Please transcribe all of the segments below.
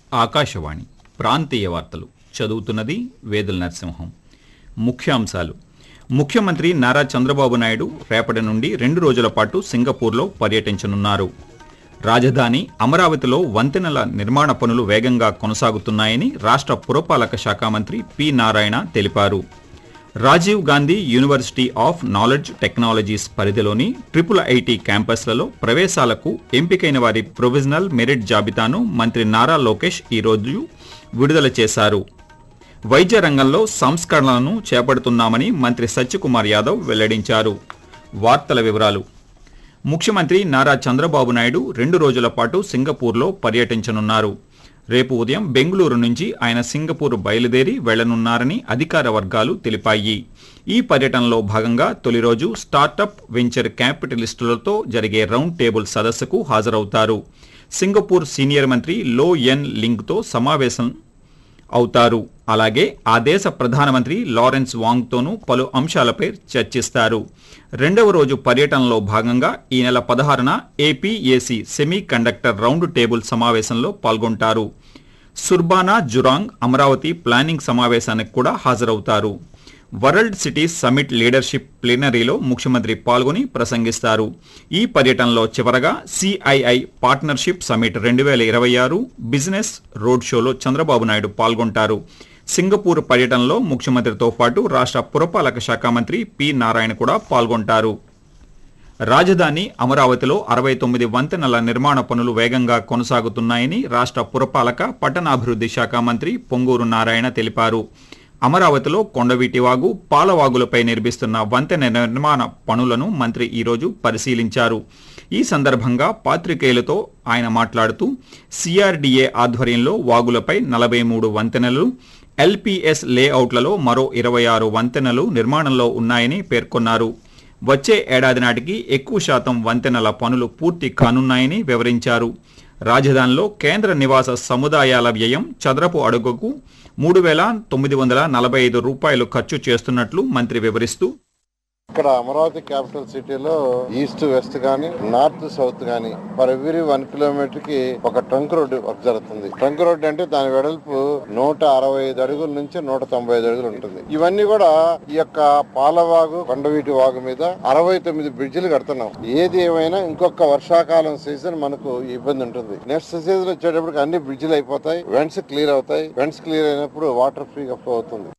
ఆకాశవాణి ప్రాంతీయ వార్తలు చదువుతున్నది వేదుల నరసింహం ముఖ్యాంశాలు ముఖ్యమంత్రి నారా చంద్రబాబు నాయుడు రేపటి నుండి రెండు రోజుల పాటు సింగపూర్లో పర్యటించనున్నారు రాజధాని అమరావతిలో వంతెనల నిర్మాణ పనులు వేగంగా కొనసాగుతున్నాయని రాష్ట్ర పురపాలక శాఖ మంత్రి పి నారాయణ తెలిపారు Rajiv Gandhi university of knowledge technologies పరిధిలోని ట్రిపుల్ ఐటీ క్యాంపస్లలో ప్రవేశాలకు ఎంపికైన వారి ప్రొవిజనల్ మెరిట్ జాబితాను మంత్రి నారా లోకేష్ ఈరోజు విడుదల చేశారు వైద్య రంగంలో సంస్కరణలను చేపడుతున్నామని మంత్రి సత్యకుమార్ యాదవ్ వెల్లడించారు వార్తల వివరాలు ముఖ్యమంత్రి నారా చంద్రబాబు నాయుడు రెండు రోజుల పాటు సింగపూర్లో పర్యటించనున్నారు రేపు ఉదయం బెంగళూరు నుంచి ఆయన సింగపూర్ బయలుదేరి వెళ్లనున్నారని అధికార వర్గాలు తెలిపాయి ఈ పర్యటనలో భాగంగా తొలి రోజు స్టార్టప్ వెంచర్ క్యాపిటలిస్టులతో జరిగే రౌండ్ టేబుల్ సదస్సుకు హాజరవుతారు సింగపూర్ సీనియర్ మంత్రి లో ఎన్ లింగ్తో సమావేశం అవుతారు అలాగే ఆ దేశ ప్రధానమంత్రి లారెన్స్ వాంగ్తోనూ పలు అంశాలపై చర్చిస్తారు రెండవ రోజు పర్యటనలో భాగంగా ఈ నెల పదహారున APAC semiconductor round table సమావేశంలో పాల్గొంటారు సుర్బానా జురాంగ్ అమరావతి ప్లానింగ్ సమావేశానికి కూడా హాజరవుతారు వరల్డ్ సిటీస్ సమిట్ లీడర్షిప్ ప్లీనరీలో ముఖ్యమంత్రి పాల్గొని ప్రసంగిస్తారు ఈ పర్యటనలో చివరగా సిఐఐ పార్ట్నర్షిప్ సమిట్ రెండు వేల ఇరవై ఆరు బిజినెస్ రోడ్ షోలో చంద్రబాబు నాయుడు పాల్గొంటారు సింగపూర్ పర్యటనలో ముఖ్యమంత్రితో పాటు రాష్ట్ర పురపాలక శాఖ మంత్రి పి నారాయణ కూడా పాల్గొంటారు రాజధాని అమరావతిలో అరవై తొమ్మిది వంతెనల నిర్మాణ పనులు వేగంగా కొనసాగుతున్నాయని రాష్ట్ర పురపాలక పట్టణాభివృద్ధి శాఖ మంత్రి పొంగూరు నారాయణ తెలిపారు అమరావతిలో కొండవీటివాగు పాలవాగులపై నిర్మిస్తున్న వంతెన నిర్మాణ పనులను మంత్రి ఈరోజు పరిశీలించారు ఈ సందర్భంగా పాత్రికేయులతో ఆయన మాట్లాడుతూ సిఆర్డీఏ ఆధ్వర్యంలో వాగులపై నలభై మూడు వంతెనలు ఎల్పీఎస్ లేఅవుట్లలో మరో ఇరవై ఆరు వంతెనలు నిర్మాణంలో ఉన్నాయని పేర్కొన్నారు వచ్చే ఏడాది నాటికి ఎక్కువ శాతం వంతెనల పనులు పూర్తి కానున్నాయని వివరించారు రాజధానిలో కేంద్ర నివాస సముదాయాల వ్యయం చదరపు అడుగుకు మూడు వేల తొమ్మిది వందల నలభై ఐదు రూపాయలు ఖర్చు చేస్తున్నట్లు మంత్రి వివరిస్తూ ఇక్కడ అమరావతి క్యాపిటల్ సిటీలో ఈస్ట్ వెస్ట్ గానీ నార్త్ సౌత్ గానీ ఫర్ ఎవ్రీ వన్ కిలోమీటర్ కి ఒక ట్రంక్ రోడ్ వర్క్ జరుగుతుంది ట్రంక్ రోడ్ అంటే దాని వెడల్పు నూట అరవై ఐదు అడుగుల నుంచి నూట తొంభై ఐదు అడుగులు ఉంటుంది ఇవన్నీ కూడా ఈ యొక్క పాలవాగు కొండవీటి వాగు మీద అరవై తొమ్మిది బ్రిడ్జిలు కడుతున్నాం ఏది ఏమైనా ఇంకొక వర్షాకాలం సీజన్ మనకు ఇబ్బంది ఉంటుంది నెక్స్ట్ సీజన్ వచ్చేటప్పటికి అన్ని బ్రిడ్జిలు అయిపోతాయి వెంట్స్ క్లియర్ అవుతాయి వెంట్స్ క్లియర్ అయినప్పుడు వాటర్ ఫ్రీగా ఫ్లో అవుతుంది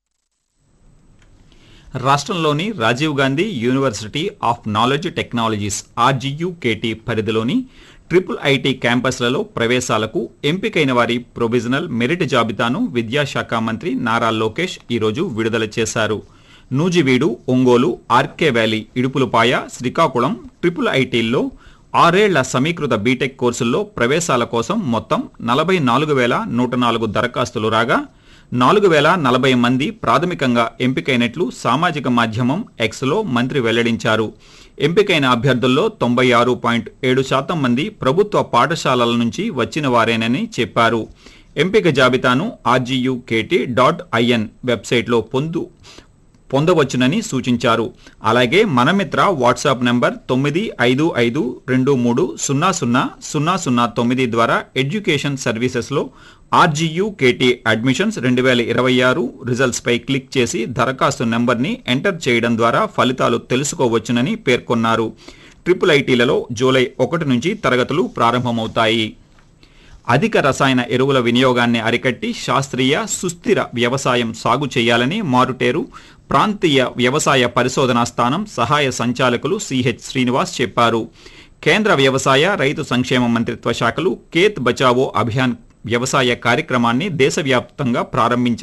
రాష్ట్రంలోని Rajiv Gandhi university of knowledge technologies RGUKT పరిధిలోని ట్రిపుల్ ఐటీ క్యాంపస్లలో ప్రవేశాలకు ఎంపికైన వారి ప్రొవిజనల్ మెరిట్ జాబితాను విద్యాశాఖ మంత్రి నారా లోకేష్ ఈరోజు విడుదల చేశారు Nuzvid Ongole RK valley Idupulapaya Srikakulam triple ఐటీల్లో ఆరేళ్ల సమీకృత బీటెక్ కోర్సుల్లో ప్రవేశాల కోసం మొత్తం నలభై నాలుగు వేల నూట నాలుగు దరఖాస్తులు రాగా నాలుగు వేల నలభై మంది ప్రాథమికంగా ఎంపికైనట్లు సామాజిక మాధ్యమం ఎక్స్లో మంత్రి వెల్లడించారు ఎంపికైన అభ్యర్థుల్లో తొంభై ఆరు పాయింట్ ఏడు శాతం మంది ప్రభుత్వ పాఠశాలల నుంచి వచ్చిన వారేనని చెప్పారు ఎంపిక జాబితాను ఆర్జీయూకేటీ డాట్ ఐఎన్ వెబ్సైట్లో పొందు పొందవచ్చునని సూచించారు అలాగే మనమిత్ర వాట్సాప్ నంబర్ తొమ్మిది ఐదు ఐదు రెండు మూడు సున్నా సున్నా సున్నా సున్నా తొమ్మిది ద్వారా ఎడ్యుకేషన్ సర్వీసెస్లో ఆర్జీయూ కేటీ అడ్మిషన్స్ రెండు వేల ఇరవై ఆరు రిజల్ట్స్పై క్లిక్ చేసి దరఖాస్తు నెంబర్ని ఎంటర్ చేయడం ద్వారా ఫలితాలు తెలుసుకోవచ్చునని పేర్కొన్నారు ట్రిపుల్ ఐటీలలో జూలై ఒకటి నుంచి తరగతులు ప్రారంభమవుతాయి అధిక రసాయన ఎరువుల వినియోగాన్ని అరికట్టి శాస్త్రీయ సుస్థిర వ్యవసాయం సాగు చేయాలని మారుటేరు ప్రాంతీయ వ్యవసాయ పరిశోధనా స్థానం సహాయ సంచాలకులు సిహెచ్ శ్రీనివాస్ చెప్పారు కేంద్ర వ్యవసాయ రైతు సంక్షేమ మంత్రిత్వ శాఖలు కేత్ బచావో అభియాన్ వ్యవసాయ కార్యక్రమాన్ని దేశవ్యాప్తంగా ప్రారంభించారు